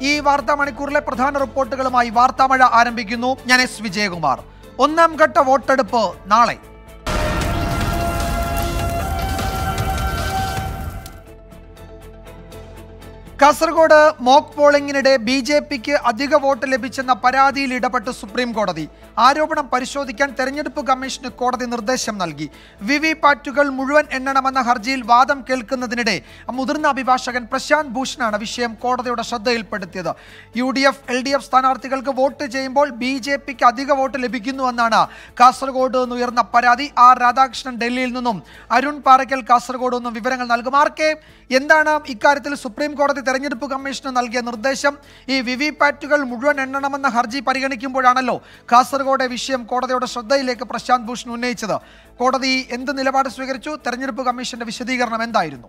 ഈ വാർത്താ മണിക്കൂറിലെ പ്രധാന റിപ്പോർട്ടുകളുമായി വാർത്താമഴ ആരംഭിക്കുന്നു ഞാൻ എസ് വിജയകുമാർ ഒന്നാം ഘട്ട വോട്ടെടുപ്പ് നാളെ കാസർഗോഡ് മോക്ക് പോളിംഗിനിടെ ബി ജെ പിക്ക് അധിക വോട്ട് ലഭിച്ചെന്ന പരാതിയിൽ ഇടപെട്ട് സുപ്രീം കോടതി ആരോപണം പരിശോധിക്കാൻ തെരഞ്ഞെടുപ്പ് കമ്മീഷന് കോടതി നിർദ്ദേശം നൽകി വി വി പാറ്റുകൾ മുഴുവൻ എണ്ണണമെന്ന ഹർജിയിൽ വാദം കേൾക്കുന്നതിനിടെ മുതിർന്ന അഭിഭാഷകൻ പ്രശാന്ത് ഭൂഷണാണ് വിഷയം കോടതിയുടെ ശ്രദ്ധയിൽപ്പെടുത്തിയത് U D F L D F സ്ഥാനാർത്ഥികൾക്ക് വോട്ട് ചെയ്യുമ്പോൾ ബി ജെ പിക്ക് അധിക വോട്ട് ലഭിക്കുന്നുവെന്നാണ് കാസർഗോഡ് നിന്ന് ഉയർന്ന പരാതി ആർ രാധാകൃഷ്ണൻ ഡൽഹിയിൽ നിന്നും അരുൺ പാറയ്ക്കൽ കാസർഗോഡ് നിന്നും വിവരങ്ങൾ നൽകും ആർ കെ എന്താണ് ഇക്കാര്യത്തിൽ സുപ്രീം കോടതി തെരഞ്ഞെടുപ്പ് കമ്മീഷന് നൽകിയ നിർദ്ദേശം ഈ വി വി പാറ്റുകൾ മുഴുവൻ എണ്ണണമെന്ന ഹർജി പരിഗണിക്കുമ്പോഴാണല്ലോ കാസർഗോഡ് വിഷയം കോടതിയുടെ ശ്രദ്ധയിലേക്ക് പ്രശാന്ത് ഭൂഷൺ ഉന്നയിച്ചത് കോടതി എന്ത് നിലപാട് സ്വീകരിച്ചു തെരഞ്ഞെടുപ്പ് കമ്മീഷന്റെ വിശദീകരണം എന്തായിരുന്നു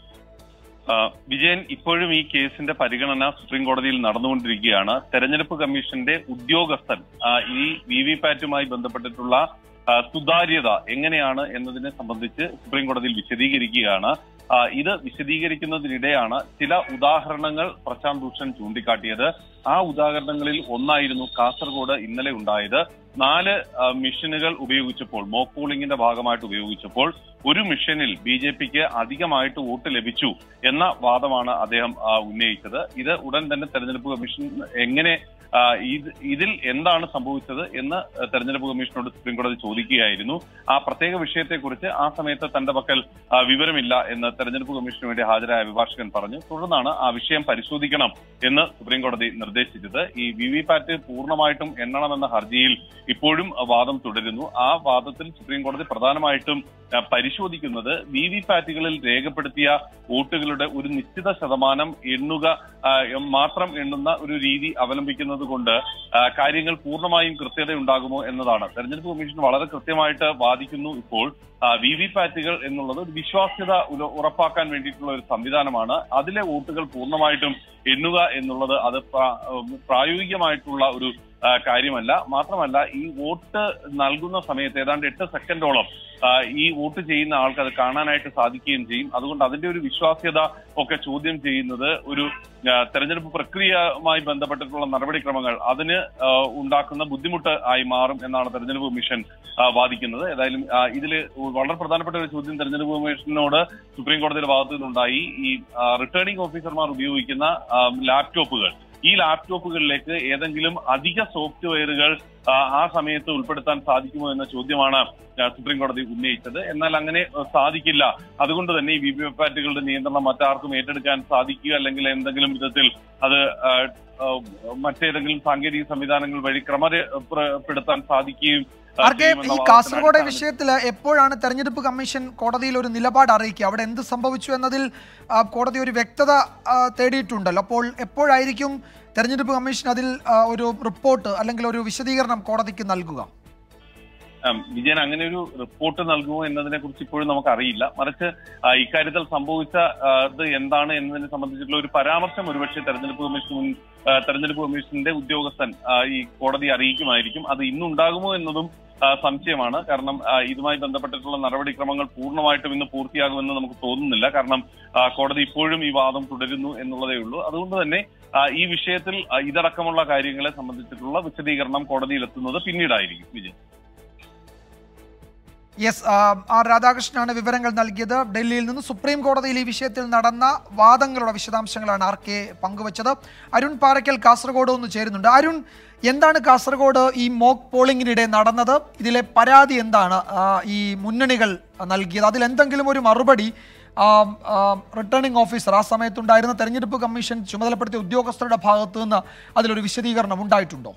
ആ, വിജയൻ ഇപ്പോഴും ഈ കേസിന്റെ പരിഗണന സുപ്രീം കോടതിയിൽ നടന്നുകൊണ്ടിരിക്കുകയാണ് തെരഞ്ഞെടുപ്പ് കമ്മീഷന്റെ ഉദ്യോഗസ്ഥൻ ആ, ഈ വി വി പാറ്റുമായി ബന്ധപ്പെട്ടിട്ടുള്ള ആ, സുതാര്യത എങ്ങനെയാണ് എന്നതിനെ സംബന്ധിച്ച് സുപ്രീം കോടതിയിൽ വിശദീകരിക്കുകയാണ് ആ, ഇത് വിശദീകരിക്കുന്നതിനിടെയാണ് ചില ഉദാഹരണങ്ങൾ പ്രശാന്ത് ഭൂഷൺ ചൂണ്ടിക്കാട്ടിയത് ആ ഉദാഹരണങ്ങളിൽ ഒന്നായിരുന്നു കാസർഗോഡ് ഇന്നലെ ഉണ്ടായത് നാല് ആ, മെഷീനുകൾ ഉപയോഗിച്ചപ്പോൾ മോക്ക് പോളിംഗിന്റെ ഭാഗമായിട്ട് ഉപയോഗിച്ചപ്പോൾ ഒരു മിഷനിൽ ബി ജെ പിക്ക് അധികമായിട്ട് വോട്ട് ലഭിച്ചു എന്ന വാദമാണ് അദ്ദേഹം ആ, ഉന്നയിച്ചത് ഇത് ഉടൻ തന്നെ തെരഞ്ഞെടുപ്പ് കമ്മീഷൻ എങ്ങനെ ആ, ഇത് ഇതിൽ എന്താണ് സംഭവിച്ചത് എന്ന് തെരഞ്ഞെടുപ്പ് കമ്മീഷനോട് സുപ്രീം കോടതി ചോദിക്കുകയായിരുന്നു ആ പ്രത്യേക വിഷയത്തെക്കുറിച്ച് ആ സമയത്ത് തന്റെ പക്കൽ ആ, വിവരമില്ല എന്ന് തെരഞ്ഞെടുപ്പ് കമ്മീഷന് വേണ്ടി ഹാജരായ അഭിഭാഷകൻ പറഞ്ഞു തുടർന്നാണ് ആ വിഷയം പരിശോധിക്കണം എന്ന് സുപ്രീം കോടതി നിർദ്ദേശിച്ചത് ഈ വി വി പാറ്റ് പൂർണ്ണമായിട്ടും എണ്ണണമെന്ന ഹർജിയിൽ ഇപ്പോഴും വാദം തുടരുന്നു ആ വാദത്തിൽ സുപ്രീം കോടതി പ്രധാനമായിട്ടും ആ, പരിശോധിക്കുന്നത് വി വി പാറ്റുകളിൽ രേഖപ്പെടുത്തിയ വോട്ടുകളുടെ ഒരു നിശ്ചിത ശതമാനം എണ്ണുക ആ, മാത്രം എണ്ണുന്ന ഒരു രീതി അവലംബിക്കുന്നത് കൊണ്ട് ആ, കാര്യങ്ങൾ പൂർണ്ണമായും കൃത്യത ഉണ്ടാകുമോ എന്നതാണ് തെരഞ്ഞെടുപ്പ് കമ്മീഷൻ വളരെ കൃത്യമായിട്ട് വാദിക്കുന്നു ഇപ്പോൾ വി വി പാറ്റുകൾ എന്നുള്ളത് ഒരു വിശ്വാസ്യത ഉല- ഉറപ്പാക്കാൻ വേണ്ടിയിട്ടുള്ള ഒരു സംവിധാനമാണ് അതിലെ വോട്ടുകൾ പൂർണ്ണമായിട്ടും എണ്ണുക എന്നുള്ളത് അത് പ്രാ- പ്രായോഗികമായിട്ടുള്ള ഒരു ആ, കാര്യമല്ല മാത്രമല്ല ഈ വോട്ട് നൽകുന്ന സമയത്ത് ഏതാണ്ട് എട്ട് സെക്കൻഡോളം ആ, ഈ വോട്ട് ചെയ്യുന്ന ആൾക്ക് അത് കാണാനായിട്ട് സാധിക്കുകയും ചെയ്യും അതുകൊണ്ട് അതിന്റെ ഒരു വിശ്വാസ്യത ഒക്കെ ചോദ്യം ചെയ്യുന്നത് ഒരു ആ, തെരഞ്ഞെടുപ്പ് പ്രക്രിയയുമായി ബന്ധപ്പെട്ടിട്ടുള്ള നടപടിക്രമങ്ങൾ അതിന് ആ, ഉണ്ടാക്കുന്ന ബുദ്ധിമുട്ട് ആയി മാറും എന്നാണ് തെരഞ്ഞെടുപ്പ് കമ്മീഷൻ ആ, വാദിക്കുന്നത് ഏതായാലും ആ, ഇതില് വളരെ പ്രധാനപ്പെട്ട ഒരു ചോദ്യം തെരഞ്ഞെടുപ്പ് കമ്മീഷനോട് സുപ്രീം കോടതിയുടെ ഭാഗത്തു നിന്നുണ്ടായി ഈ ആ, റിട്ടേണിംഗ് ഓഫീസർമാർ ഉപയോഗിക്കുന്ന ആ, ലാപ്ടോപ്പുകൾ ഈ ലാപ്ടോപ്പുകളിലേക്ക് ഏതെങ്കിലും അധിക സോഫ്റ്റ്വെയറുകൾ ആ, ആ സമയത്ത് ഉൾപ്പെടുത്താൻ സാധിക്കുമോ എന്ന ചോദ്യമാണ് ആ, സുപ്രീം കോടതി ഉന്നയിച്ചത് എന്നാൽ അങ്ങനെ ആ, സാധിക്കില്ല അതുകൊണ്ട് തന്നെ ഈ വി വി പാറ്റുകളുടെ നിയന്ത്രണം മറ്റാർക്കും ഏറ്റെടുക്കാൻ സാധിക്കുക അല്ലെങ്കിൽ എന്തെങ്കിലും വിധത്തിൽ അത് ആ, ആ, മറ്റേതെങ്കിലും സാങ്കേതിക സംവിധാനങ്ങൾ വഴി ക്രമപ്പെടുത്താൻ സാധിക്കുകയും ആ, ആർ കെ ചെയ്യുമെന്ന ഈ വാദത്തിന് കാസർഗോഡ് അടിസ്ഥാനത്തിൽ വിഷയത്തിൽ എപ്പോഴാണ് തെരഞ്ഞെടുപ്പ് കമ്മീഷൻ കോടതിയിൽ ഒരു നിലപാട് അറിയിക്കുക അവിടെ എന്ത് സംഭവിച്ചു എന്നതിൽ ആ, കോടതി ഒരു വ്യക്തത ആ, തേടിയിട്ടുണ്ടല്ലോ അപ്പോൾ എപ്പോഴായിരിക്കും തെരഞ്ഞെടുപ്പ് കമ്മീഷൻ അതിൽ ആ, ഒരു റിപ്പോർട്ട് അല്ലെങ്കിൽ ഒരു വിശദീകരണം കോടതിക്ക് നൽകുക ഉം, വിജയൻ അങ്ങനെ ഒരു റിപ്പോർട്ട് നൽകുമോ എന്നതിനെ കുറിച്ച് ഇപ്പോഴും നമുക്ക് അറിയില്ല മറിച്ച് ആ, ഇക്കാര്യത്തിൽ സംഭവിച്ച ആ, ഇത് എന്താണ് എന്നതിനെ സംബന്ധിച്ചിട്ടുള്ള ഒരു പരാമർശം ഒരുപക്ഷെ തെരഞ്ഞെടുപ്പ് കമ്മീഷൻ മുൻ ആ, തെരഞ്ഞെടുപ്പ് കമ്മീഷന്റെ ഉദ്യോഗസ്ഥൻ ആ, ഈ കോടതി അറിയിക്കുമായിരിക്കും അത് ഇന്നുണ്ടാകുമോ എന്നതും ആ, സംശയമാണ് കാരണം ആ, ഇതുമായി ബന്ധപ്പെട്ടിട്ടുള്ള നടപടിക്രമങ്ങൾ പൂർണ്ണമായിട്ടും ഇന്ന് പൂർത്തിയാകുമെന്ന് നമുക്ക് തോന്നുന്നില്ല കാരണം ആ, കോടതി ഇപ്പോഴും ഈ വാദം തുടരുന്നു എന്നുള്ളതേ ഉള്ളൂ അതുകൊണ്ട് തന്നെ ആ, ഈ വിഷയത്തിൽ ആ, ഇതടക്കമുള്ള കാര്യങ്ങളെ സംബന്ധിച്ചിട്ടുള്ള വിശദീകരണം കോടതിയിൽ എത്തുന്നത് പിന്നീടായിരിക്കും വിജയൻ യെസ് ആർ രാധാകൃഷ്ണനാണ് വിവരങ്ങൾ നൽകിയത് ഡൽഹിയിൽ നിന്ന് സുപ്രീം കോടതിയിൽ ഈ വിഷയത്തിൽ നടന്ന വാദങ്ങളുടെ വിശദാംശങ്ങളാണ് ആർ കെ പങ്കുവച്ചത് അരുൺ പാറയ്ക്കൽ കാസർഗോഡ് ഒന്ന് ചേരുന്നുണ്ട് അരുൺ എന്താണ് കാസർഗോഡ് ഈ മോക്ക് പോളിംഗിനിടെ നടന്നത് ഇതിലെ പരാതി എന്താണ് ആ, ഈ മുന്നണികൾ നൽകിയത് അതിൽ എന്തെങ്കിലും ഒരു മറുപടി റിട്ടേണിംഗ് ഓഫീസർ ആ സമയത്തുണ്ടായിരുന്ന തെരഞ്ഞെടുപ്പ് കമ്മീഷൻ ചുമതലപ്പെടുത്തിയ ഉദ്യോഗസ്ഥരുടെ ഭാഗത്തു നിന്ന് അതിലൊരു വിശദീകരണം ഉണ്ടായിട്ടുണ്ടോ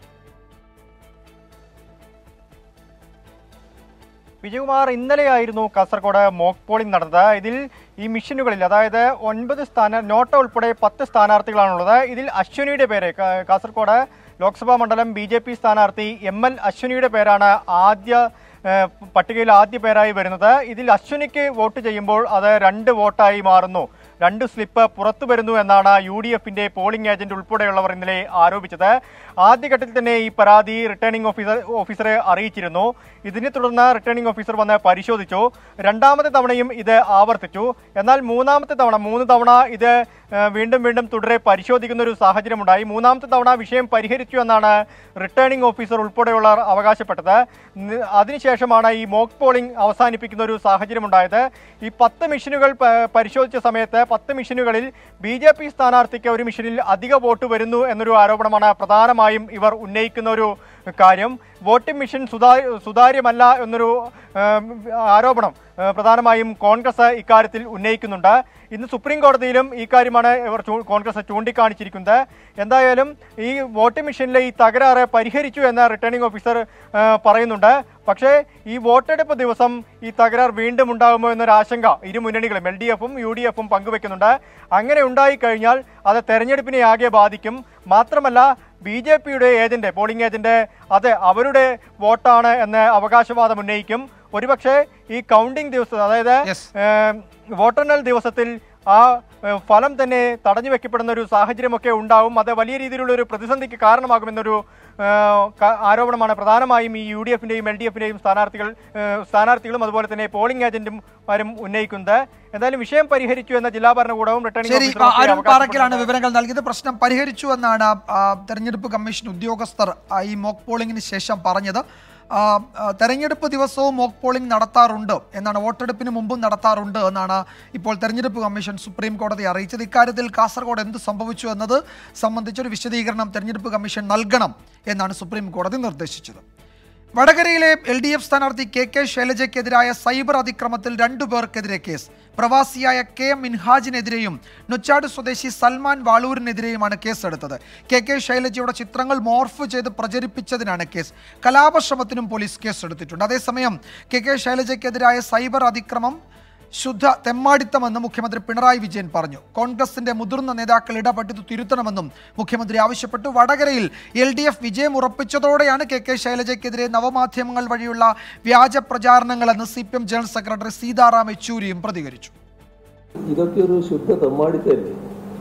വിജയകുമാർ ഇന്നലെയായിരുന്നു കാസർഗോഡ് മോക്ക് പോളിംഗ് നടന്നത് ഇതിൽ ഈ മിഷനുകളിൽ അതായത് ഒൻപത് സ്ഥാന നോട്ട ഉൾപ്പെടെ പത്ത് സ്ഥാനാർത്ഥികളാണുള്ളത് ഇതിൽ അശ്വിനിയുടെ പേര് കാ- കാസർഗോഡ് ലോക്സഭാ മണ്ഡലം ബി ജെ പി സ്ഥാനാർത്ഥി എം എൽ അശ്വിനിയുടെ പേരാണ് ആദ്യ ഏഹ്, പട്ടികയിൽ ആദ്യ പേരായി വരുന്നത് ഇതിൽ അശ്വിനിക്ക് വോട്ട് ചെയ്യുമ്പോൾ അത് രണ്ട് വോട്ടായി മാറുന്നു രണ്ട് സ്ലിപ്പ് പുറത്തു വരുന്നു എന്നാണ് യു ഡി എഫിന്റെ പോളിംഗ് ഏജന്റ് ഉൾപ്പെടെയുള്ളവർ ഇന്നലെ ആരോപിച്ചത് ആദ്യഘട്ടത്തിൽ തന്നെ ഈ പരാതി റിട്ടേണിംഗ് ഓഫീസർ ഓഫീസറെ അറിയിച്ചിരുന്നു ഇതിനെ തുടർന്ന് റിട്ടേണിംഗ് ഓഫീസർ വന്ന് പരിശോധിച്ചു രണ്ടാമത്തെ തവണയും ഇത് ആവർത്തിച്ചു എന്നാൽ മൂന്നാമത്തെ തവണ മൂന്ന് തവണ ഇത് ഏഹ്, വീണ്ടും വീണ്ടും തുടരെ പരിശോധിക്കുന്ന ഒരു സാഹചര്യമുണ്ടായി മൂന്നാമത്തെ തവണ വിഷയം പരിഹരിച്ചു എന്നാണ് റിട്ടേണിംഗ് ഓഫീസർ ഉൾപ്പെടെയുള്ളവർ അവകാശപ്പെട്ടത് നി- അതിനുശേഷമാണ് ഈ മോക്ക് പോളിംഗ് അവസാനിപ്പിക്കുന്ന ഒരു സാഹചര്യമുണ്ടായത് ഈ പത്ത് മെഷീനുകൾ പ- പരിശോധിച്ച സമയത്ത് പത്ത് മെഷീനുകളിൽ ബി ജെ പി സ്ഥാനാർത്ഥിക്ക് ഒരു മെഷീനിൽ അധിക വോട്ട് വരുന്നു എന്നൊരു ആരോപണമാണ് പ്രധാനമായും ഇവർ ഉന്നയിക്കുന്ന ഒരു കാര്യം വോട്ടിംഗ് മെഷീൻ സുതാ സുതാര്യമല്ല എന്നൊരു ഏം, ആരോപണം ഏ, പ്രധാനമായും കോൺഗ്രസ് ഇക്കാര്യത്തിൽ ഉന്നയിക്കുന്നുണ്ട് ഇന്ന് സുപ്രീം കോടതിയിലും ഈ കാര്യമാണ് ഇവർ ചൂ- കോൺഗ്രസ് ചൂണ്ടിക്കാണിച്ചിരിക്കുന്നത് എന്തായാലും ഈ വോട്ടിംഗ് മെഷീനിലെ ഈ തകരാറ് പരിഹരിച്ചു എന്ന് റിട്ടേണിംഗ് ഓഫീസർ ഏ, പറയുന്നുണ്ട് പക്ഷേ ഈ വോട്ടെടുപ്പ് ദിവസം ഈ തകരാർ വീണ്ടും ഉണ്ടാകുമോ എന്നൊരു ആശങ്ക ഇരു മുന്നണികളും എൽ ഡി എഫും യു ഡി എഫും പങ്കുവെക്കുന്നുണ്ട് അങ്ങനെ ഉണ്ടായിക്കഴിഞ്ഞാൽ അത് തെരഞ്ഞെടുപ്പിനെ ആകെ ബാധിക്കും മാത്രമല്ല ബി ജെ പിയുടെ ഏജന്റ് പോളിംഗ് ഏജന്റ് അത് അവരുടെ വോട്ടാണ് എന്ന് അവകാശവാദം ഉന്നയിക്കും ഒരുപക്ഷെ ഈ കൗണ്ടിംഗ് ദിവസം അതായത് Yes. ഏം, വോട്ടെണ്ണൽ ദിവസത്തിൽ ആ ഏ, ഫലം തന്നെ തടഞ്ഞു വെക്കപ്പെടുന്ന ഒരു സാഹചര്യമൊക്കെ ഉണ്ടാവും അത് വലിയ രീതിയിലുള്ള ഒരു പ്രതിസന്ധിക്ക് കാരണമാകുമെന്നൊരു ഏ, ക- ആരോപണമാണ് പ്രധാനമായും ഈ യു ഡി എഫിന്റെയും എൽ ഡി എഫിന്റെയും സ്ഥാനാർത്ഥികൾ ഏ, സ്ഥാനാർത്ഥികളും അതുപോലെ തന്നെ പോളിംഗ് ഏജന്റും വരും ഉന്നയിക്കുന്നത് എന്തായാലും വിഷയം പരിഹരിച്ചു എന്ന ജില്ലാ ഭരണകൂടവും റിട്ടേണിംഗ് ശരി ഓഫീസറും ഒക്കെ അരുൺ പാറയ്ക്കലാണ് അവകാശപ്പെടുന്നുണ്ട്. വിവരങ്ങൾ നൽകിയത് പ്രശ്നം പരിഹരിച്ചു എന്നാണ് ആ, തെരഞ്ഞെടുപ്പ് കമ്മീഷൻ ഉദ്യോഗസ്ഥർ ആ, ഈ മോക്ക് പോളിംഗിന് ശേഷം പറഞ്ഞത് ആ, ആ, തെരഞ്ഞെടുപ്പ് ദിവസവും മോക്ക് പോളിംഗ് നടത്താറുണ്ട് എന്നാണ് വോട്ടെടുപ്പിന് മുമ്പും നടത്താറുണ്ട് എന്നാണ് ഇപ്പോൾ തെരഞ്ഞെടുപ്പ് കമ്മീഷൻ സുപ്രീം കോടതി അറിയിച്ചത് ഇക്കാര്യത്തിൽ കാസർഗോഡ് എന്ത് സംഭവിച്ചു എന്നത് സംബന്ധിച്ചൊരു വിശദീകരണം തെരഞ്ഞെടുപ്പ് കമ്മീഷൻ നൽകണം എന്നാണ് സുപ്രീം കോടതി നിർദ്ദേശിച്ചത് വടകരയിലെ എൽ ഡി എഫ് സ്ഥാനാർത്ഥി കെ കെ ശൈലജയ്ക്കെതിരായ സൈബർ അതിക്രമത്തിൽ രണ്ടു പേർക്കെതിരെ കേസ് പ്രവാസിയായ കെ എം മിൻഹാജിനെതിരെയും നൊച്ചാട് സ്വദേശി സൽമാൻ വാളൂരിനെതിരെയുമാണ് കേസെടുത്തത് കെ കെ ശൈലജയുടെ ചിത്രങ്ങൾ മോർഫ് ചെയ്ത് പ്രചരിപ്പിച്ചതിനാണ് കേസ് കലാപശ്രമത്തിനും പോലീസ് കേസെടുത്തിട്ടുണ്ട് അതേസമയം കെ കെ ശൈലജയ്ക്കെതിരായ സൈബർ അതിക്രമം ശുദ്ധ തെമ്മാടിത്തമെന്ന് മുഖ്യമന്ത്രി പിണറായി വിജയൻ പറഞ്ഞു കോൺഗ്രസിന്റെ മുതിർന്ന നേതാക്കൾ ഇടപെട്ടത് തിരുത്തണമെന്നും മുഖ്യമന്ത്രി ആവശ്യപ്പെട്ടു വടകരയിൽ എൽ ഡി എഫ് വിജയം ഉറപ്പിച്ചതോടെയാണ് കെ കെ ശൈലജയ്ക്കെതിരെ നവമാധ്യമങ്ങൾ വഴിയുള്ള വ്യാജ പ്രചാരണങ്ങളെന്ന് C P M general secretary Sitaram യെച്ചൂരിയും പ്രതികരിച്ചു ഇതൊക്കെ ഒരു ശുദ്ധ തെമ്മാടിത്തല്ലേ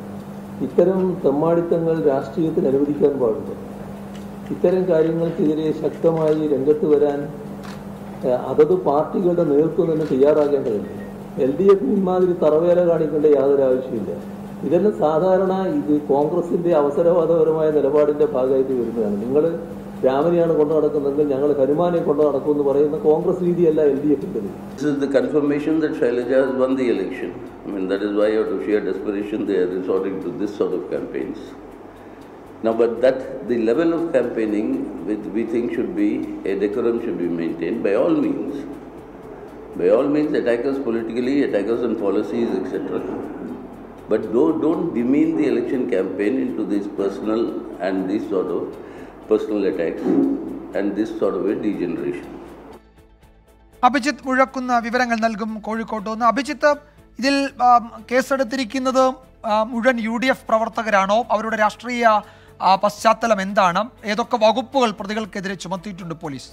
ഇത്തരം തെമ്മാടിത്തങ്ങൾ രാഷ്ട്രീയത്തിൽ അനുവദിക്കാൻ പാടില്ല ഇത്തരം കാര്യങ്ങൾക്കെതിരെ ശക്തമായി രംഗത്ത് വരാൻ ഏഹ്, അതത് പാർട്ടികളുടെ നേതൃത്വം തന്നെ തയ്യാറാകേണ്ടതുണ്ട് എൽ ഡി എഫിന് ഇമാതിരി തറവേല കാണിക്കേണ്ട യാതൊരു ആവശ്യമില്ല ഇതെല്ലാം സാധാരണ ഇത് കോൺഗ്രസിന്റെ അവസരവാദപരമായ നിലപാടിന്റെ ഭാഗമായിട്ട് വരുന്നതാണ് നിങ്ങൾ രാമനെയാണ് കൊണ്ടു നടക്കുന്നതെങ്കിൽ ഞങ്ങൾ ഹനുമാനെ കൊണ്ടു നടക്കുമെന്ന് പറയുന്ന കോൺഗ്രസ് രീതിയല്ല എൽ ഡി എഫിൻ്റെത് This is the confirmation that Shailaja has won the election. I mean, that is why out of sheer desperation they are resorting to this sort of campaigns. Now, but that, the level of campaigning which we think should be, a decorum should be maintained by all means. By all means, attack us politically, attack us on policies, etc. But don't, don't demean the election campaign into this personal and this sort of personal attacks and this sort of a degeneration. Abhijith Muzhakkunnu വിവരങ്ങൾ നൽകും കോഴിക്കോട്ട് നിന്ന് അഭിജിത്ത് ഇതിൽ ആം, കേസെടുത്തിരിക്കുന്നത് ആ, മുഴുവൻ U D F പ്രവർത്തകരാണോ അവരുടെ രാഷ്ട്രീയ ആ, പശ്ചാത്തലം എന്താണ് ഏതൊക്കെ വകുപ്പുകൾ പ്രതികൾക്കെതിരെ ചുമത്തിയിട്ടുണ്ട് പോലീസ്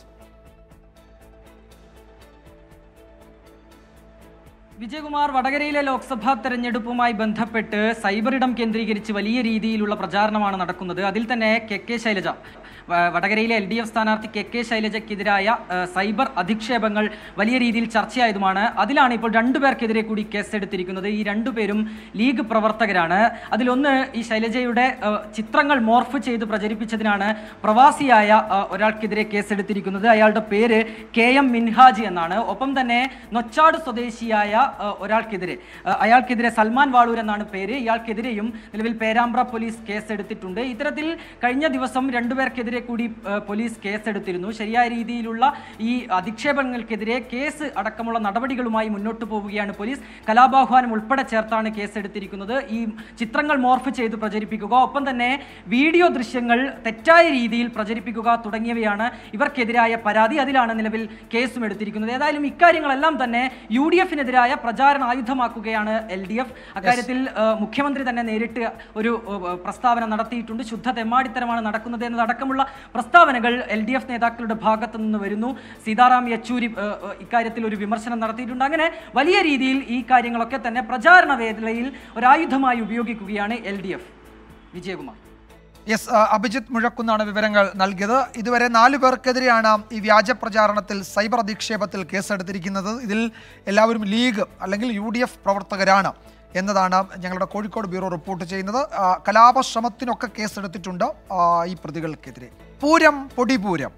വിജയകുമാർ വടകരയിലെ ലോക്സഭാ തെരഞ്ഞെടുപ്പുമായി ബന്ധപ്പെട്ട് സൈബർ ഇടം കേന്ദ്രീകരിച്ച് വലിയ രീതിയിലുള്ള പ്രചാരണമാണ് നടക്കുന്നത് അതിൽ തന്നെ കെ കെ ശൈലജ വ- വടകരയിലെ എൽ ഡി എഫ് സ്ഥാനാർത്ഥി കെ കെ ശൈലജയ്ക്കെതിരായ ഏഹ്, സൈബർ അധിക്ഷേപങ്ങൾ വലിയ രീതിയിൽ ചർച്ചയായതുമാണ് അതിലാണ് ഇപ്പോൾ രണ്ടുപേർക്കെതിരെ കൂടി കേസെടുത്തിരിക്കുന്നത് ഈ രണ്ടുപേരും ലീഗ് പ്രവർത്തകരാണ് അതിലൊന്ന് ഈ ശൈലജയുടെ ഏഹ്, ചിത്രങ്ങൾ മോർഫ് ചെയ്ത് പ്രചരിപ്പിച്ചതിനാണ് പ്രവാസിയായ ഏഹ്, ഒരാൾക്കെതിരെ കേസെടുത്തിരിക്കുന്നത് അയാളുടെ പേര് കെ എം മിൻഹാജി എന്നാണ് ഒപ്പം തന്നെ നൊച്ചാട് സ്വദേശിയായ ഏഹ്, ഒരാൾക്കെതിരെ ഏഹ്, അയാൾക്കെതിരെ സൽമാൻ വാളൂർ എന്നാണ് പേര് ഇയാൾക്കെതിരെയും നിലവിൽ പേരാമ്പ്ര പോലീസ് കേസെടുത്തിട്ടുണ്ട് ഇത്തരത്തിൽ കഴിഞ്ഞ ദിവസം രണ്ടുപേർക്കെതിരെ കൂടി ഏഹ്, പോലീസ് കേസെടുത്തിരുന്നു ശരിയായ രീതിയിലുള്ള ഈ അധിക്ഷേപങ്ങൾക്കെതിരെ കേസ് അടക്കമുള്ള നടപടികളുമായി മുന്നോട്ട് പോവുകയാണ് പോലീസ് കലാപാഹ്വാനം ഉൾപ്പെടെ ചേർത്താണ് കേസെടുത്തിരിക്കുന്നത് ഈ ചിത്രങ്ങൾ മോർഫ് ചെയ്ത് പ്രചരിപ്പിക്കുക ഒപ്പം തന്നെ വീഡിയോ ദൃശ്യങ്ങൾ തെറ്റായ രീതിയിൽ പ്രചരിപ്പിക്കുക തുടങ്ങിയവയാണ് ഇവർക്കെതിരായ പരാതി അതിലാണ് നിലവിൽ കേസും എടുത്തിരിക്കുന്നത് ഏതായാലും ഇക്കാര്യങ്ങളെല്ലാം തന്നെ യു ഡി എഫിനെതിരായ പ്രചാരണ ആയുധമാക്കുകയാണ് എൽ ഡി എഫ് അക്കാര്യത്തിൽ ഏഹ്, മുഖ്യമന്ത്രി തന്നെ നേരിട്ട് ഒരു ഏഹ്, പ്രസ്താവന നടത്തിയിട്ടുണ്ട് ശുദ്ധ തെമ്മാടിത്തരമാണ് നടക്കുന്നത് എന്നതടക്കമുള്ള പ്രസ്താവനകൾ എൽ ഡി എഫ് നേതാക്കളുടെ ഭാഗത്തു നിന്ന് വരുന്നു സീതാറാം യെച്ചൂരി ഏഹ്, ഏഹ്, ഇക്കാര്യത്തിൽ ഒരു വിമർശനം നടത്തിയിട്ടുണ്ട് അങ്ങനെ വലിയ രീതിയിൽ ഈ കാര്യങ്ങളൊക്കെ തന്നെ പ്രചാരണ വേദിയിൽ ഒരായുധമായി ഉപയോഗിക്കുകയാണ് L D F Vijayakumar S ആ, അഭിജിത്ത് മുഴക്കുന്നാണ് വിവരങ്ങൾ നൽകിയത് ഇതുവരെ നാലു പേർക്കെതിരെയാണ് ഈ വ്യാജ പ്രചാരണത്തിൽ സൈബർ അധിക്ഷേപത്തിൽ കേസെടുത്തിരിക്കുന്നത് ഇതിൽ എല്ലാവരും ലീഗ് അല്ലെങ്കിൽ യു ഡി എഫ് പ്രവർത്തകരാണ് എന്നതാണ് ഞങ്ങളുടെ കോഴിക്കോട് ബ്യൂറോ റിപ്പോർട്ട് ചെയ്യുന്നത് ആ, കലാപശ്രമത്തിനൊക്കെ കേസെടുത്തിട്ടുണ്ട് ആ, ഈ പ്രതികൾക്കെതിരെ പൂരം പൊടിപൂരം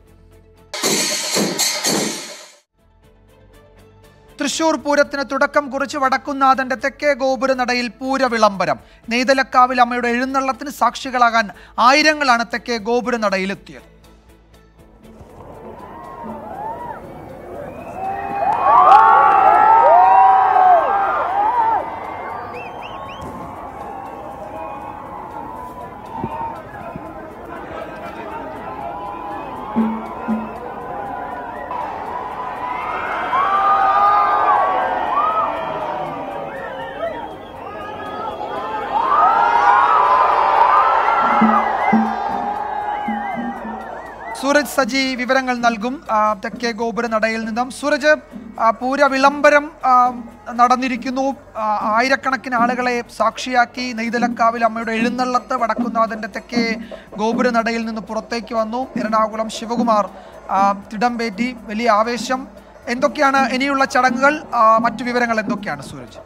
തൃശൂർ പൂരത്തിന് തുടക്കം കുറിച്ച് വടക്കുന്നാഥന്റെ തെക്കേ ഗോപുര നടയിൽ പൂര വിളംബരം നെയ്തലക്കാവിൽ അമ്മയുടെ എഴുന്നള്ളത്തിന് സാക്ഷികളാകാൻ ആയിരങ്ങളാണ് തെക്കേ ഗോപുര നടയിലെത്തിയത് സൂരജ് സജി വിവരങ്ങൾ നൽകും ആ, തെക്കേ ഗോപുര നടയിൽ നിന്നും സൂരജ് ആ, പൂര വിളംബരം ആ, നടന്നിരിക്കുന്നു ആ, ആയിരക്കണക്കിന് ആളുകളെ സാക്ഷിയാക്കി നെയ്തലക്കാവിൽ അമ്മയുടെ എഴുന്നള്ളത്ത് വടക്കുന്നാഥന്റെ തെക്കേ ഗോപുര നടയിൽ നിന്ന് പുറത്തേക്ക് വന്നു എറണാകുളം ശിവകുമാർ ആ, തിടമ്പേറ്റി വലിയ ആവേശം എന്തൊക്കെയാണ് ഇനിയുള്ള ചടങ്ങുകൾ ആ, മറ്റു വിവരങ്ങൾ എന്തൊക്കെയാണ് സൂരജ്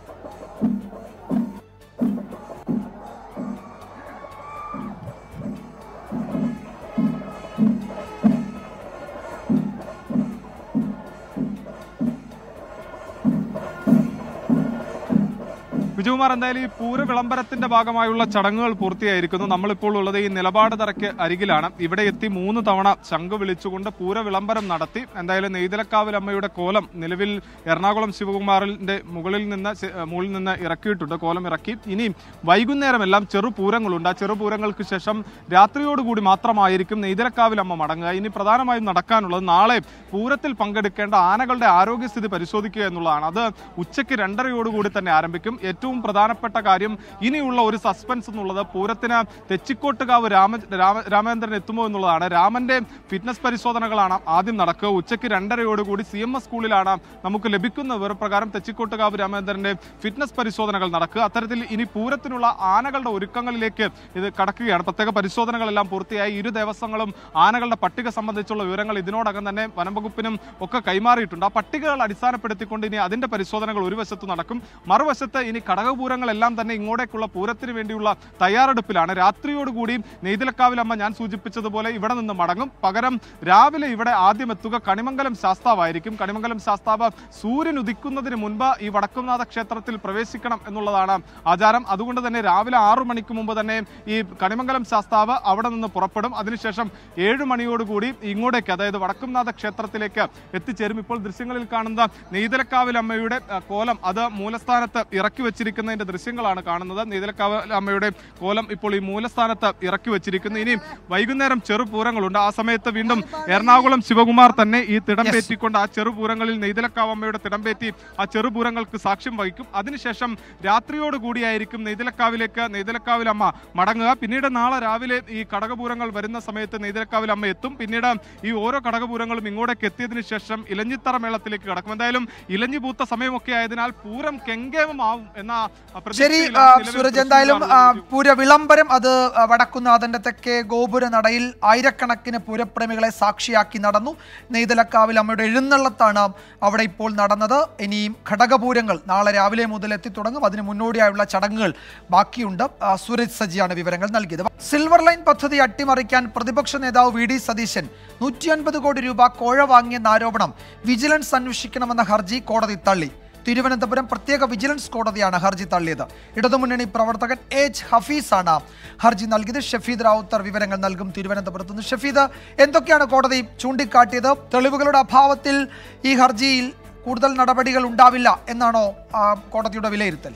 വിജയകുമാർ എന്തായാലും ഈ പൂര വിളംബരത്തിന്റെ ഭാഗമായുള്ള ചടങ്ങുകൾ പൂർത്തിയായിരിക്കുന്നു നമ്മളിപ്പോൾ ഉള്ളത് ഈ നിലപാട് തറയ്ക്ക് അരികിലാണ് ഇവിടെ എത്തി മൂന്ന് തവണ ശംഖ് വിളിച്ചുകൊണ്ട് പൂര വിളംബരം നടത്തി എന്തായാലും നെയ്തലക്കാവിൽ അമ്മയുടെ കോലം നിലവിൽ എറണാകുളം ശിവകുമാറിന്റെ മുകളിൽ നിന്ന് ശ- മുകളിൽ നിന്ന് ഇറക്കിയിട്ടുണ്ട് കോലം ഇറക്കി ഇനി വൈകുന്നേരമെല്ലാം ചെറുപൂരങ്ങളുണ്ട് ആ ചെറുപൂരങ്ങൾക്ക് ശേഷം രാത്രിയോടുകൂടി മാത്രമായിരിക്കും നെയ്തലക്കാവിൽ അമ്മ മടങ്ങുക ഇനി പ്രധാനമായും നടക്കാനുള്ളത് നാളെ പൂരത്തിൽ പങ്കെടുക്കേണ്ട ആനകളുടെ ആരോഗ്യസ്ഥിതി പരിശോധിക്കുക എന്നുള്ളതാണ് അത് ഉച്ചയ്ക്ക് രണ്ടരയോടുകൂടി തന്നെ ആരംഭിക്കും ഏറ്റവും പ്രധാനപ്പെട്ട കാര്യം ഇനിയുള്ള ഒരു സസ്പെൻസ് എന്നുള്ളത് പൂരത്തിന് തെച്ചിക്കോട്ടുകാവ് രാമ രാമ- രാമചന്ദ്രൻ എത്തുമോ എന്നുള്ളതാണ് രാമന്റെ ഫിറ്റ്നസ് പരിശോധനകളാണ് ആദ്യം നടക്കുക ഉച്ചയ്ക്ക് രണ്ടരയോടുകൂടി സി എം എസ് സ്കൂളിലാണ് നമുക്ക് ലഭിക്കുന്ന വിവരപ്രകാരം തെച്ചിക്കോട്ടുകാവ് രാമചന്ദ്രന്റെ ഫിറ്റ്നസ് പരിശോധനകൾ നടക്കുക അത്തരത്തിൽ ഇനി പൂരത്തിനുള്ള ആനകളുടെ ഒരുക്കങ്ങളിലേക്ക് ഇത് കടക്കുകയാണ് പ്രത്യേക പരിശോധനകളെല്ലാം പൂർത്തിയായി ഇരു ദേവസ്വങ്ങളും ആനകളുടെ പട്ടിക സംബന്ധിച്ചുള്ള വിവരങ്ങൾ ഇതിനോടകം തന്നെ വനംവകുപ്പിനും ഒക്കെ കൈമാറിയിട്ടുണ്ട് ആ പട്ടികകൾ അടിസ്ഥാനപ്പെടുത്തിക്കൊണ്ട് ഇനി അതിന്റെ പരിശോധനകൾ ഒരു വശത്ത് നടക്കും മറുവശത്ത് ഇനി കടകപൂരങ്ങളെല്ലാം തന്നെ ഇങ്ങോട്ടേക്കുള്ള പൂരത്തിന് വേണ്ടിയുള്ള തയ്യാറെടുപ്പിലാണ് രാത്രിയോടുകൂടി നെയ്തലക്കാവിലമ്മ ഞാൻ സൂചിപ്പിച്ചതുപോലെ ഇവിടെ നിന്ന് മടങ്ങും പകരം രാവിലെ ഇവിടെ ആദ്യം എത്തുക കണിമംഗലം ശാസ്താവായിരിക്കും കണിമംഗലം ശാസ്താവ് സൂര്യൻ ഉദിക്കുന്നതിന് മുൻപ് ഈ വടക്കുംനാഥ ക്ഷേത്രത്തിൽ പ്രവേശിക്കണം എന്നുള്ളതാണ് ആചാരം അതുകൊണ്ട് തന്നെ രാവിലെ ആറു മണിക്ക് മുമ്പ് തന്നെ ഈ കണിമംഗലം ശാസ്താവ് അവിടെ നിന്ന് പുറപ്പെടും അതിനുശേഷം ഏഴ് മണിയോടുകൂടി ഇങ്ങോട്ടേക്ക് അതായത് വടക്കുംനാഥ ക്ഷേത്രത്തിലേക്ക് എത്തിച്ചേരും ഇപ്പോൾ ദൃശ്യങ്ങളിൽ കാണുന്ന നെയ്തലക്കാവിൽ അമ്മയുടെ ആ, കോലം അത് മൂലസ്ഥാനത്ത് ഇറക്കി വെച്ചിരിക്കുന്നതിന്റെ ദൃശ്യങ്ങളാണ് കാണുന്നത് നെയ്തലക്കാവിൽ അമ്മയുടെ കോലം ഇപ്പോൾ ഈ മൂലസ്ഥാനത്ത് ഇറക്കി വെച്ചിരിക്കുന്നു ഇനി വൈകുന്നേരം ചെറുപൂരങ്ങളുണ്ട് ആ സമയത്ത് വീണ്ടും എറണാകുളം ശിവകുമാർ തന്നെ ഈ തിടമ്പേറ്റിക്കൊണ്ട് ആ ചെറുപൂരങ്ങളിൽ നെയ്തലക്കാവ് അമ്മയുടെ തിടമ്പേറ്റി ആ ചെറുപൂരങ്ങൾക്ക് സാക്ഷ്യം വഹിക്കും അതിനുശേഷം രാത്രിയോട് കൂടിയായിരിക്കും നെയ്തലക്കാവിലേക്ക് നെയ്തലക്കാവിൽ അമ്മ മടങ്ങുക പിന്നീട് നാളെ രാവിലെ ഈ കടകപൂരങ്ങൾ വരുന്ന സമയത്ത് നെയ്തലക്കാവിൽ അമ്മ എത്തും പിന്നീട് ഈ ഓരോ കടകപൂരങ്ങളും ഇങ്ങോട്ടേക്ക് എത്തിയതിനു ശേഷം ഇലഞ്ഞിത്തറ മേളത്തിലേക്ക് കടക്കും എന്തായാലും ഇലഞ്ഞി പൂത്ത സമയമൊക്കെ ആയതിനാൽ പൂരം കെങ്കേമമാവും എന്ന ശരി പ്രതീക്ഷയിലാണ് ആ, നിലവിൽ സൂരജ് എന്തായാലും ആ, തൃശ്ശൂരിലാണ് പൂര വിളംബരം അത് ആ, വടക്കുന്നാഥന്റെ തെക്കേ ഗോപുര നടയിൽ ആയിരക്കണക്കിന് പൂരപ്രേമികളെ സാക്ഷിയാക്കി നടന്നു നെയ്തലക്കാവിൽ അമ്മയുടെ എഴുന്നള്ളത്താണ് അവിടെ ഇപ്പോൾ നടന്നത് ഇനിയും ഘടകപൂരങ്ങൾ നാളെ രാവിലെ മുതൽ എത്തിത്തുടങ്ങും അതിന് മുന്നോടിയായുള്ള ചടങ്ങുകൾ ബാക്കിയുണ്ട് ആ, സൂരജ് സജിയാണ് വിവരങ്ങൾ നൽകിയത് സിൽവർ ലൈൻ പദ്ധതി അട്ടിമറിക്കാൻ പ്രതിപക്ഷ നേതാവ് വി ഡി സതീശൻ നൂറ്റി അൻപത് കോടി രൂപ കോഴ വാങ്ങിയെന്ന ആരോപണം വിജിലൻസ് അന്വേഷിക്കണമെന്ന ഹർജി കോടതി തള്ളി തിരുവനന്തപുരം പ്രത്യേക വിജിലൻസ് കോടതിയാണ് ഹർജി തള്ളിയത് ഇടതുമുന്നണി പ്രവർത്തകൻ എച്ച് ഹഫീസാണ് ഹർജി നൽകിയത് ഷഫീദ് റാവുത്തർ വിവരങ്ങൾ നൽകും തിരുവനന്തപുരത്ത് നിന്ന് ഷഫീദ് എന്തൊക്കെയാണ് കോടതി ചൂണ്ടിക്കാട്ടിയത് തെളിവുകളുടെ അഭാവത്തിൽ ഈ ഹർജിയിൽ കൂടുതൽ നടപടികൾ ഉണ്ടാവില്ല എന്നാണോ ആ, കോടതിയുടെ വിലയിരുത്തൽ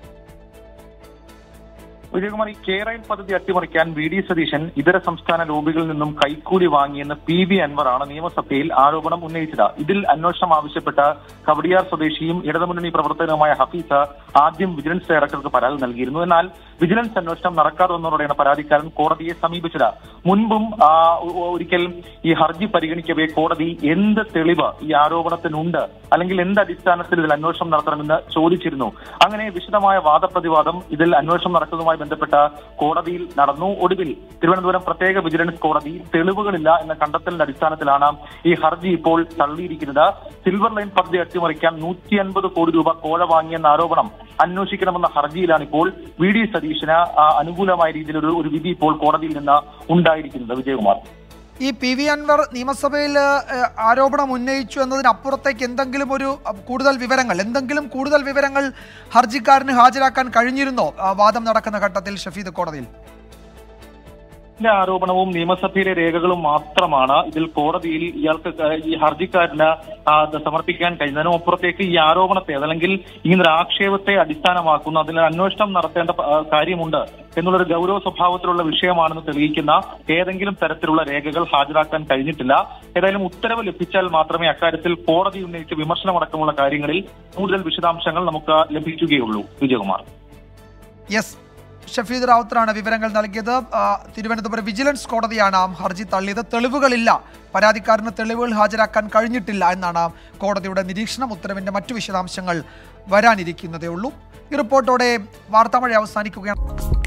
വിജയകുമാർ ഈ കേരയിൽ പദ്ധതി അട്ടിമറിക്കാൻ വി ഡി സതീശൻ ഇതര സംസ്ഥാന ലോബികളിൽ നിന്നും കൈക്കൂലി വാങ്ങിയെന്ന് പി വി അൻവറാണ് നിയമസഭയിൽ ആരോപണം ഉന്നയിച്ചത് ഇതിൽ അന്വേഷണം ആവശ്യപ്പെട്ട കവടിയാർ സ്വദേശിയും ഇടതുമുന്നണി പ്രവർത്തകനുമായ ഹഫീസ ആദ്യം വിജിലൻസ് ഡയറക്ടർക്ക് പരാതി നൽകിയിരുന്നു എന്നാൽ വിജിലൻസ് അന്വേഷണം നടക്കാതെ വന്നതോടെയാണ് പരാതിക്കാരൻ കോടതിയെ സമീപിച്ചത് മുൻപും ആ, ഒ- ഒ- ഒരിക്കൽ ഈ ഹർജി പരിഗണിക്കവേ കോടതി എന്ത് തെളിവ് ഈ ആരോപണത്തിനുണ്ട് അല്ലെങ്കിൽ എന്ത് അടിസ്ഥാനത്തിൽ ഇതിൽ അന്വേഷണം നടത്തണമെന്ന് ചോദിച്ചിരുന്നു അങ്ങനെ വിശദമായ വാദപ്രതിവാദം ഇതിൽ അന്വേഷണം നടക്കുന്നതുമായി ബന്ധപ്പെട്ട കോടതിയിൽ നടന്നു ഒടുവിൽ തിരുവനന്തപുരം പ്രത്യേക വിജിലൻസ് കോടതി തെളിവുകളില്ല എന്ന കണ്ടെത്തലിന്റെ അടിസ്ഥാനത്തിലാണ് ഈ ഹർജി ഇപ്പോൾ തള്ളിയിരിക്കുന്നത് സിൽവർ ലൈൻ പദ്ധതി അട്ടിമറിക്കാൻ നൂറ്റി അൻപത് കോടി രൂപ കോഴ വാങ്ങിയെന്ന ആരോപണം അന്വേഷിക്കണമെന്ന ഹർജിയിലാണ് ഇപ്പോൾ വി ഡി സതീശന് ആ, അനുകൂലമായ രീതിയിൽ ഒരു ഒരു വിധി ഇപ്പോൾ കോടതിയിൽ നിന്ന് ഉണ്ടായിരിക്കുന്നത് വിജയകുമാർ ഈ പി വി അൻവർ നിയമസഭയിൽ ഏഹ്, ആരോപണം ഉന്നയിച്ചു എന്നതിനപ്പുറത്തേക്ക് എന്തെങ്കിലും ഒരു അഹ്, കൂടുതൽ വിവരങ്ങൾ എന്തെങ്കിലും കൂടുതൽ വിവരങ്ങൾ ഹർജിക്കാരന് ഹാജരാക്കാൻ കഴിഞ്ഞിരുന്നോ ആ, വാദം നടക്കുന്ന ഘട്ടത്തിൽ ഷഫീദ് കോടതിയിൽ ഇതിന്റെ ആരോപണവും നിയമസഭയിലെ രേഖകളും മാത്രമാണ് ഇതിൽ കോടതിയിൽ ഇയാൾക്ക് ക- ഈ ഹർജിക്കാരന് ആ, അത് സമർപ്പിക്കാൻ കഴിയുന്നതിനും അപ്പുറത്തേക്ക് ഈ ആരോപണത്തെ അതല്ലെങ്കിൽ ഇങ്ങനെ ഒരു ആക്ഷേപത്തെ അടിസ്ഥാനമാക്കുന്ന അതിൽ അന്വേഷണം നടത്തേണ്ട ആ, കാര്യമുണ്ട് എന്നുള്ളൊരു ഗൗരവ സ്വഭാവത്തിലുള്ള വിഷയമാണെന്ന് തെളിയിക്കുന്ന ഏതെങ്കിലും തരത്തിലുള്ള രേഖകൾ ഹാജരാക്കാൻ കഴിഞ്ഞിട്ടില്ല ഏതായാലും ഉത്തരവ് ലഭിച്ചാൽ മാത്രമേ അക്കാര്യത്തിൽ കോടതി ഉന്നയിച്ച വിമർശനമടക്കമുള്ള കാര്യങ്ങളിൽ കൂടുതൽ വിശദാംശങ്ങൾ നമുക്ക് ലഭിക്കുകയുള്ളൂ വിജയകുമാർ യെസ് ഷഫീദ് റാവുത്തറാണ് വിവരങ്ങൾ നൽകിയത് ആ, തിരുവനന്തപുരം വിജിലൻസ് കോടതിയാണ് ആ ഹർജി തള്ളിയത് തെളിവുകളില്ല പരാതിക്കാരന് തെളിവുകൾ ഹാജരാക്കാൻ കഴിഞ്ഞിട്ടില്ല എന്നാണ് കോടതിയുടെ നിരീക്ഷണം ഉത്തരവിന്റെ മറ്റു വിശദാംശങ്ങൾ വരാനിരിക്കുന്നതേ ഉള്ളൂ ഈ റിപ്പോർട്ടോടെ വാർത്താമഴ അവസാനിക്കുകയാണ്